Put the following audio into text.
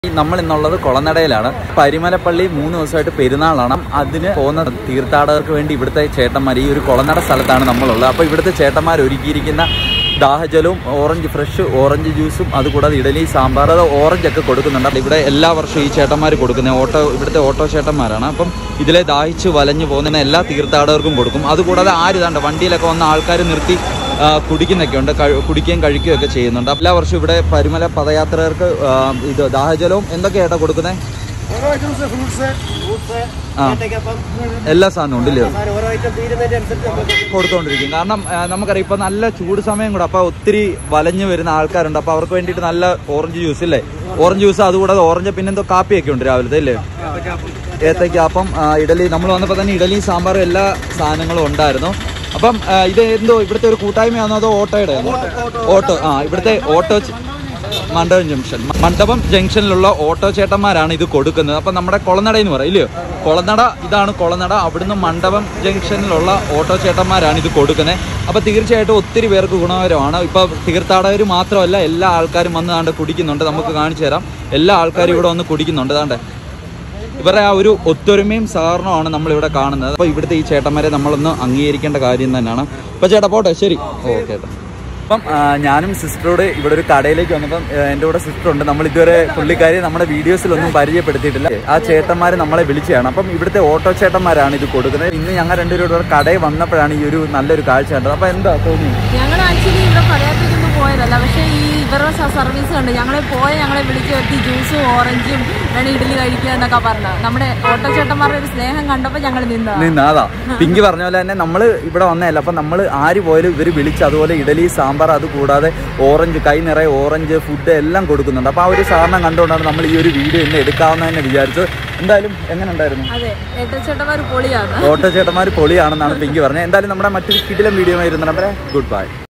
നമ്മൾ ഇന്നുള്ളത് കുളനടയിലാണ് പരിമലപ്പള്ളി മൂന്ന് ദിവസമായിട്ട് പെരുന്നാളാണ് അതിന് പോകുന്ന തീർത്ഥാടകർക്ക് വേണ്ടി ഇവിടുത്തെ ചേട്ടന്മാർ ഈ ഒരു കുളനട സ്ഥലത്താണ് നമ്മളുള്ളത് അപ്പോൾ ഇവിടുത്തെ ചേട്ടന്മാർ ഒരുക്കിയിരിക്കുന്ന ദാഹജലവും ഓറഞ്ച് ഫ്രഷ് ഓറഞ്ച് ജ്യൂസും അതുകൂടാതെ ഇഡലി സാമ്പാർ അത് ഓറഞ്ച് ഒക്കെ കൊടുക്കുന്നുണ്ട് ഇവിടെ എല്ലാ വർഷവും ഈ ചേട്ടന്മാർ കൊടുക്കുന്നത് ഓട്ടോ ഇവിടുത്തെ ഓട്ടോ ചേട്ടന്മാരാണ് അപ്പം ഇതിലെ ദാഹിച്ച് വലഞ്ഞു പോകുന്ന എല്ലാ തീർത്ഥാടകർക്കും കൊടുക്കും അതുകൂടാതെ ആര് ഇതാണ്ട് വണ്ടിയിലൊക്കെ വന്ന ആൾക്കാർ നിർത്തി ആ, കുടിക്കുന്നൊക്കെ ഉണ്ട് കഴി- കുടിക്കുകയും കഴിക്കുകയും ഒക്കെ ചെയ്യുന്നുണ്ട് എല്ലാ വർഷവും ഇവിടെ പരിമല പദയാത്രകർക്ക് ആ, ഇത് ദാഹജലവും എന്തൊക്കെയായിട്ടാ കൊടുക്കുന്നത് ഓരോ ഐറ്റംസ് ഫ്രൂട്ട്സ് ഫ്രൂട്ട്സ് ആ. ഏത്തയ്ക്കപ്പം എല്ലാ സാധനവും ഉണ്ടല്ലോ സാധനം ഓരോ ഐറ്റം തീരുന്നതിന്റെ അനുസരിച്ച് നമുക്ക് കൊടുത്തുകൊണ്ടിരിക്കും കാരണം ആ, നമുക്കറിയാം ഇപ്പൊ നല്ല ചൂട് സമയം കൂടെ അപ്പൊ ഒത്തിരി വലഞ്ഞു വരുന്ന ആൾക്കാരുണ്ട് അപ്പൊ അവർക്ക് വേണ്ടിയിട്ട് നല്ല ഓറഞ്ച് ജ്യൂസ് ഇല്ലേ ഓറഞ്ച് ജ്യൂസ് അതുകൂടാതെ ഓറഞ്ച് പിന്നെന്തോ കാപ്പിയൊക്കെ ഉണ്ട് രാവിലത്തെ ഇല്ലേ ഏത്തയ്ക്കാപ്പം ആ, ഇഡലി നമ്മൾ വന്നപ്പോൾ തന്നെ ഇഡലിയും സാമ്പാറും എല്ലാ സാധനങ്ങളും ഉണ്ടായിരുന്നു അപ്പം ആ, ഇത് എന്തോ ഇവിടുത്തെ ഒരു കൂട്ടായ്മയാണോ അതോ ഓട്ടോയുടെ ഓട്ടോ ആ ഇവിടുത്തെ ഓട്ടോ ചെ- മണ്ഡപം ജംഗ്ഷൻ മണ്ഡപം ജംഗ്ഷനിലുള്ള ഓട്ടോ ചേട്ടന്മാരാണ് ഇത് കൊടുക്കുന്നത് അപ്പം നമ്മുടെ കൊളനട എന്ന് പറയും ഇല്ലയോ കൊളനട ഇതാണ് കൊളനട അവിടുന്ന് മണ്ഡപം ജംഗ്ഷനിലുള്ള ഓട്ടോ ചേട്ടന്മാരാണ് ഇത് കൊടുക്കുന്നത് അപ്പം തീർച്ചയായിട്ടും ഒത്തിരി പേർക്ക് ഗുണകരമാണ് ഇപ്പം തീർത്ഥാടകർ മാത്രമല്ല എല്ലാ ആൾക്കാരും വന്ന് താണ്ട് കുടിക്കുന്നുണ്ട് നമുക്ക് കാണിച്ചു തരാം എല്ലാ ആൾക്കാരും ഇവിടെ വന്ന് കുടിക്കുന്നുണ്ട് താണ്ടെ ഇവരുടെ ആ ഒരു ഒത്തൊരുമയും സഹകരണമാണ് നമ്മൾ ഇവിടെ കാണുന്നത് അപ്പോൾ ഇവിടുത്തെ ഈ ചേട്ടന്മാരെ നമ്മളൊന്ന് അംഗീകരിക്കേണ്ട കാര്യം തന്നെയാണ് അപ്പോൾ ചേട്ടാ പോട്ടെ ശരി ഓക്കെ ചേട്ടാ അപ്പം ആ, ഞാനും സിസ്റ്ററോട് ഇവിടെ ഒരു കടയിലേക്ക് വന്നപ്പം ആ, എൻ്റെ കൂടെ സിസ്റ്റർ ഉണ്ട് നമ്മൾ ഇതുവരെ പുള്ളിക്കാരി നമ്മുടെ വീഡിയോസിലൊന്നും പരിചയപ്പെടുത്തിയിട്ടില്ല ആ ചേട്ടന്മാർ നമ്മളെ വിളിച്ചതാണ് അപ്പം ഇവിടുത്തെ ഓട്ടോ ചേട്ടന്മാരാണ് ഇത് കൊടുക്കുന്നത് ഇന്ന് ഞങ്ങൾ രണ്ടുപേരും ഇവിടെ കടയിൽ വന്നപ്പോഴാണ് ഈ ഒരു നല്ലൊരു കാഴ്ച കണ്ടത് അപ്പം എന്താ തോന്നി ഞങ്ങൾ ആക്ച്വലി ഇവിടെ പടയാത്തേക്കൊന്നും പോയതല്ല പക്ഷേ ഈ ഇവരുടെ സ- സർവീസ് കണ്ട് ഞങ്ങളെ പോയ ഞങ്ങളെ വിളിച്ചു വരുത്തി ജ്യൂസും ഓറഞ്ചും വേണം ഇഡലി കഴിക്കുക എന്നൊക്കെ പറഞ്ഞത് നമ്മുടെ ഓട്ടോ ചേട്ടന്മാരുടെ ഒരു സ്നേഹം കണ്ടപ്പോൾ ഞങ്ങൾ നിന്നതാ നിന്ന് അതാ പിങ്കി പറഞ്ഞ പോലെ തന്നെ നമ്മൾ ഇവിടെ വന്നതല്ല അപ്പം നമ്മൾ ആര് പോയാലും ഇവർ വിളിച്ച് അതുപോലെ ഇഡലി സാമ്പാർ അത് കൂടാതെ ഓറഞ്ച് കൈ നിറയെ ഓറഞ്ച് ഫുഡ് എല്ലാം കൊടുക്കുന്നുണ്ട് അപ്പോൾ ആ ഒരു സാധനം കണ്ടുകൊണ്ടാണ് നമ്മൾ ഈ ഒരു വീഡിയോ ഇന്ന് എടുക്കാമെന്ന് തന്നെ വിചാരിച്ചത് എന്തായാലും എങ്ങനെ ഉണ്ടായിരുന്നു അതെ ഏട്ടോ ചേട്ടന്മാർ പൊളിയാണ് ഓട്ടോ ചേട്ടന്മാർ പൊളിയാണെന്നാണ് പിങ്കി പറഞ്ഞത് എന്തായാലും നമ്മുടെ മറ്റൊരു കിടിലം വീഡിയോ ആയിരുന്നു നമ്മുടെ ഗുഡ് ബൈ